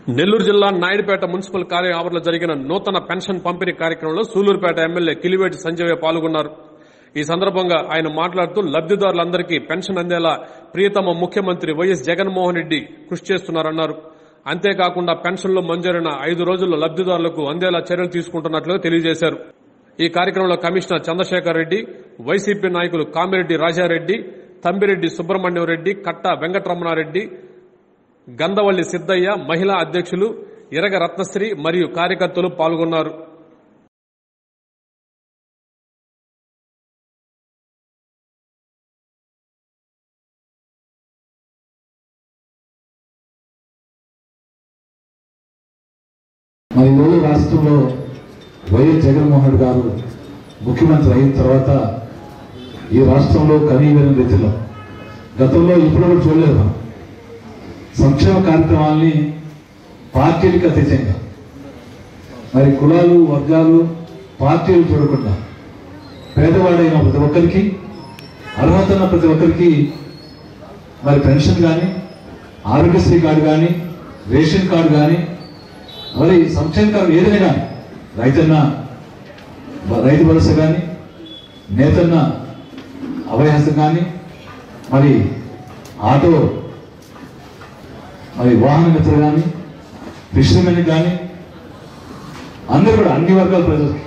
నెల్లూరు జిల్లా నాయుడుపేట మున్సిపల్ కార్య ఆవరణలో జరిగిన నూతన పెన్షన్ పంపిణీ కార్యక్రమంలో సూలూరుపేట ఎమ్మెల్యే కిలివేటి సంజయ్ పాల్గొన్నారు ఈ సందర్భంగా ఆయన మాట్లాడుతూ లబ్దిదారులందరికీ పెన్షన్ అందేలా ప్రియతమ ముఖ్యమంత్రి వైఎస్ జగన్మోహన్ రెడ్డి కృషి చేస్తున్నారన్నారు అంతేకాకుండా పెన్షన్లు మంజూరైన ఐదు రోజుల్లో లబ్దిదారులకు అందేలా చర్యలు తీసుకుంటున్నట్లు తెలియజేశారు ఈ కార్యక్రమంలో కమిషనర్ చంద్రశేఖర్ రెడ్డి వైసీపీ నాయకులు కామిరెడ్డి రాజారెడ్డి తంబిరెడ్డి సుబ్రహ్మణ్యం రెడ్డి కట్ట వెంకటరమణారెడ్డి గంధవల్లి సిద్దయ్య మహిళా అధ్యక్షులు ఇరగ రత్నశ్రీ మరియు కార్యకర్తలు పాల్గొన్నారు మరి ఈరోజు రాష్ట్రంలో వైఎస్ జగన్మోహన్ రెడ్డి గారు ముఖ్యమంత్రి అయిన తర్వాత ఈ రాష్ట్రంలో కనీవిన రీతిలో గతంలో ఇప్పుడు కూడా చూడలేదు మనం. సంక్షేమ కార్యక్రమాల్ని పార్టీలకు అతీతంగా మరి కులాలు వర్గాలు పార్టీలు చూడకుండా పేదవాడైన ప్రతి ఒక్కరికి అర్హత ఉన్న ప్రతి ఒక్కరికి మరి పెన్షన్ కానీ ఆరోగ్యశ్రీ కార్డు కానీ రేషన్ కార్డు కానీ మరి సంక్షేమ కార్డు ఏదైనా కానీ రైతన్న రైతు భరోసా కానీ నేతన్న అభయహస్తం కానీ మరి ఆటో మరి వాహన మిత్రులు కానీ ఫిషర్మెన్ కానీ అందరూ కూడా అన్ని వర్గాల ప్రజలకి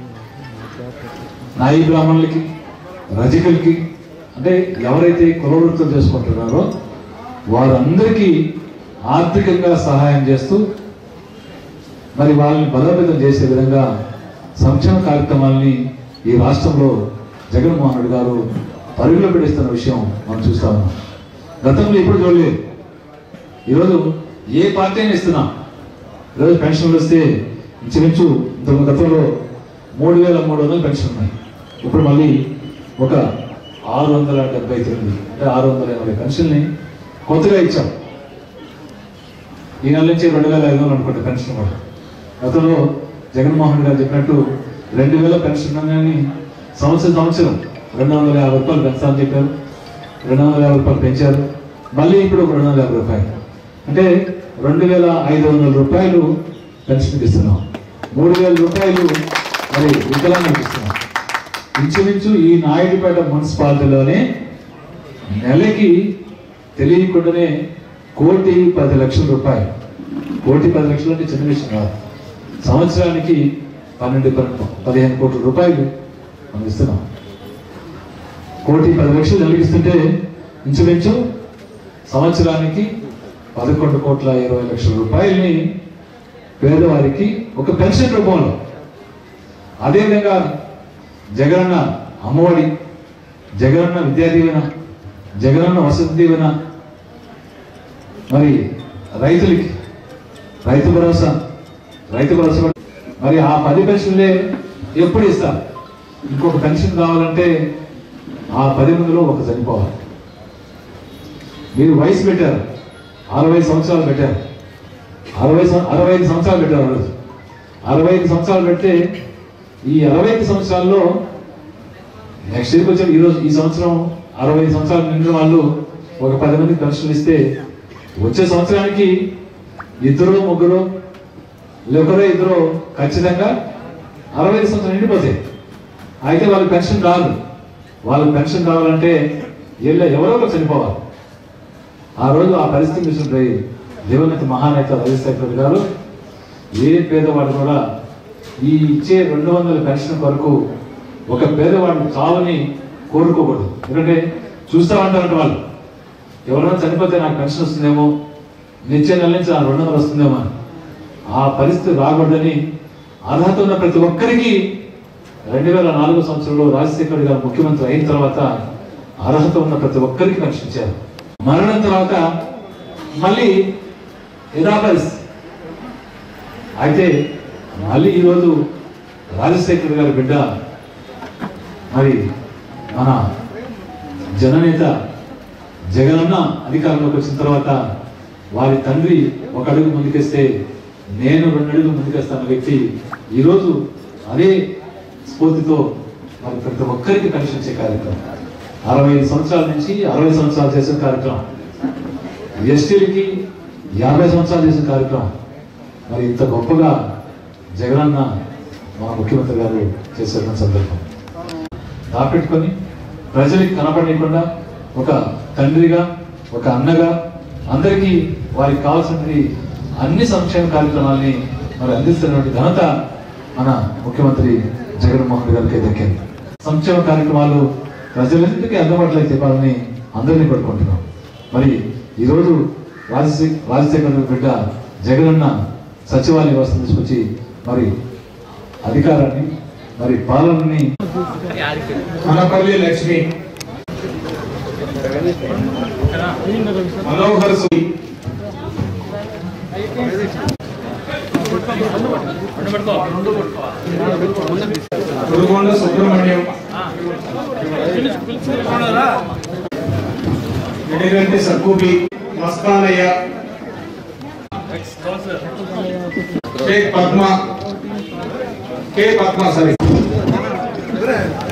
నాయి బ్రాహ్మణులకి రజకులకి అంటే ఎవరైతే కులవృత్తులు చేసుకుంటున్నారో వారందరికీ ఆర్థికంగా సహాయం చేస్తూ మరి వాళ్ళని బలోపేతం చేసే విధంగా సంక్షేమ కార్యక్రమాల్ని ఈ రాష్ట్రంలో జగన్మోహన్ రెడ్డి గారు పరుగులో పెట్టిస్తున్న విషయం మనం చూస్తా ఉన్నాం గతంలో ఇప్పుడు చూడలేదు ఈరోజు ఏ పార్టీ అయినా ఇస్తున్నాం ఈరోజు పెన్షన్లు వస్తే ఇంచుమించు ఇంతకు గతంలో మూడు వేల మూడు వందలు పెన్షన్ ఉన్నాయి ఇప్పుడు మళ్ళీ ఒక ఆరు వందల డెబ్బై తొమ్మిది అంటే ఆరు వందల ఎనభై పెన్షన్ని కొత్తగా ఇచ్చాం ఈ నెల నుంచి రెండు వేల ఐదు వందలు అనుకుంటే పెన్షన్ కూడా గతంలో జగన్మోహన్ రెడ్డి గారు చెప్పినట్టు రెండు వేల పెన్షన్ కానీ సంవత్సరం సంవత్సరం రెండు వందల యాభై రూపాయలు పెంచాలని చెప్పారు రెండు వందల యాభై రూపాయలు పెంచారు మళ్ళీ ఇప్పుడు ఒక రెండు వందల యాభై రూపాయలు అంటే రెండు వేల ఐదు వందల రూపాయలు పెన్షన్కి ఇస్తున్నాం మూడు వేల రూపాయలు మరి వికలాంగులకు ఇస్తున్నాం ఇంచుమించు ఈ నాయుడుపేట మున్సిపాలిటీలోనే నెలకి తెలియకుండానే కోటి పది లక్షల రూపాయలు కోటి పది లక్షలు అంటే చిన్న విషయం కాదు సంవత్సరానికి పన్నెండు పన్నెండు పదిహేను కోట్ల రూపాయలు మనం ఇస్తున్నాం కోటి పది లక్షలు నెలకిస్తుంటే ఇంచుమించు సంవత్సరానికి పదకొండు కోట్ల ఇరవై లక్షల రూపాయలని పేదవారికి ఒక పెన్షన్ రూపంలో అదేవిధంగా జగనన్న అమ్మఒడి జగనన్న విద్యా దీవెన జగనన్న వసతి దీవెన మరి రైతులకి రైతు భరోసా రైతు భరోసా కూడా- మరి ఆ పది పెన్షన్లే ఎప్పుడు ఇస్తారు ఇంకొక పెన్షన్ కావాలంటే ఆ పది మందిలో ఒక చనిపోవాలి మీరు వయసు పెట్టారు అరవై సంవత్సరాలు పెట్టారు అరవై సం- అరవై ఐదు సంవత్సరాలు పెట్టారు ఆ రోజు అరవై ఐదు సంవత్సరాలు పెడితే ఈ అరవై ఐదు సంవత్సరాల్లో నెక్స్ట్ ఇయర్కి వచ్చే ఈ రోజు ఈ సంవత్సరం అరవై ఐదు సంవత్సరాలు నిండిన వాళ్ళు ఒక పది మందికి పెన్షన్ ఇస్తే వచ్చే సంవత్సరానికి ఇద్దరు ముగ్గురు ఒకరో ఇద్దరు ఖచ్చితంగా అరవై ఐదు సంవత్సరాలు నిండిపోతాయి అయితే వాళ్ళకి పెన్షన్ రాదు వాళ్ళకి పెన్షన్ రావాలంటే వీళ్ళ ఎవరో ఒకరు చనిపోవాలి ఆ రోజు ఆ పరిస్థితి చూస్తుంటే దివంగత మహానేత రాజశేఖర రెడ్డి గారు ఏ పేదవాడు కూడా ఈ ఇచ్చే రెండు వందల పెన్షన్ కొరకు ఒక పేదవాడిని చావని కోరుకోకూడదు ఎందుకంటే చూస్తా ఉంటారంట వాళ్ళు ఎవరైనా చనిపోతే నాకు పెన్షన్ వస్తుందేమో నిత్య నెల నుంచి ఆ రెండు వందలు వస్తుందేమో అని ఆ పరిస్థితి రాకూడదని అర్హత ఉన్న ప్రతి ఒక్కరికి రెండు వేల నాలుగో సంవత్సరంలో రాజశేఖర్ రెడ్డి గారు ముఖ్యమంత్రి అయిన తర్వాత అర్హత ఉన్న ప్రతి ఒక్కరికి పెన్షన్ ఇచ్చారు మరణం తర్వాత మళ్ళీ యథా పరిస్థితి అయితే మళ్ళీ ఈరోజు రాజశేఖర్ గారి బిడ్డ మరి మన జననేత జగనన్న అధికారంలోకి వచ్చిన తర్వాత వారి తండ్రి ఒక అడుగు ముందుకేస్తే నేను రెండు అడుగులు ముందుకేస్తాన వ్యక్తి ఈరోజు అదే స్ఫూర్తితో మరి ప్రతి ఒక్కరికి పెన్షన్ ఇచ్చే కార్యక్రమం అరవై ఐదు సంవత్సరాల నుంచి అరవై సంవత్సరాలు చేసిన కార్యక్రమం ఎస్టీలకి యాభై సంవత్సరాలు చేసిన కార్యక్రమం మరి ఇంత గొప్పగా జగనన్న మన ముఖ్యమంత్రి గారు చేసిన సందర్భం దాపెట్టుకొని ప్రజలకు కనపడకుండా ఒక తండ్రిగా ఒక అన్నగా అందరికీ వారికి కావాల్సినటువంటి అన్ని సంక్షేమ కార్యక్రమాల్ని మరి అందిస్తున్నటువంటి ఘనత మన ముఖ్యమంత్రి జగన్మోహన్ రెడ్డి గారికి దక్కింది సంక్షేమ కార్యక్రమాలు ప్రజలందరికీ అందుబాటులో చెప్పాలని అందరినీ కోరుకుంటున్నాం మరి ఈరోజు రాజశేఖర్ రాజశేఖర్ బిడ్డ జగనన్న సచివాలయ వ్యవస్థ తీసుకొచ్చి మరి అధికారాన్ని మరి పాలనని Anapalli Lakshmi Manohar C Kurugonda Subrahmanyam Edigandi Sakkubi Mastanaiah K Padma K Padma సరే